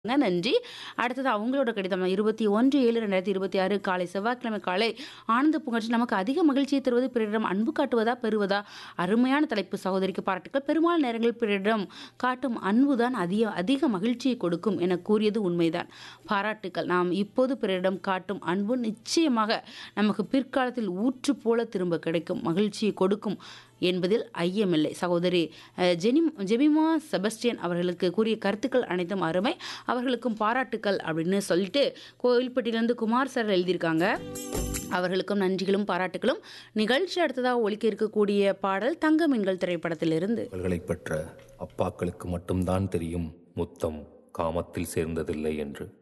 ங்க, நன்றி. அடுத்தது அவங்களோட கடிதம் 21/7/2026 காலை செவ்வாய்க்கிழமை காலை ஆனந்த பூங்காற்றில் நமக்கு அதிக மகிழ்ச்சியை தருவது பிறரிடம் அன்பு காட்டுவதா, பெறுவதா? அருமையான தலைப்பு சகோதரிக்கு பாராட்டுக்கள். பெரும்பாலான நேரங்களில் பிறரிடம் காட்டும் அன்புதான் அதிக அதிக மகிழ்ச்சியை கொடுக்கும் என கூறியது உண்மைதான். பாராட்டுக்கள். நாம் இப்போது பிறரிடம் காட்டும் அன்பு நிச்சயமாக நமக்கு பிற்காலத்தில் ஊற்று போல திரும்ப கிடைக்கும். மகிழ்ச்சியை கொடுக்கும் என்பதில் ஐயமில்லை. சகோதரி அ ஜெனிம் ஜெமிமா செபஸ்டியன் அவர்களுக்கு கூறிய கருத்துக்கள் அனைத்தும் அருமை. அவர்களுக்கும் பாராட்டுக்கள் அப்படின்னு சொல்லிட்டு கோவில்பட்டியிலேருந்து குமார் சார் எழுதியிருக்காங்க. அவர்களுக்கும் நன்றிகளும், பாராட்டுக்களும். நிகழ்ச்சி அடுத்ததா ஒலிக்க இருக்கக்கூடிய பாடல் தங்க மீன்கள் திரைப்படத்திலிருந்து. மகள்களைப் பெற்ற அப்பாக்களுக்கு மட்டும்தான் தெரியும் முத்தம் காமத்தில் சேர்ந்ததில்லை என்று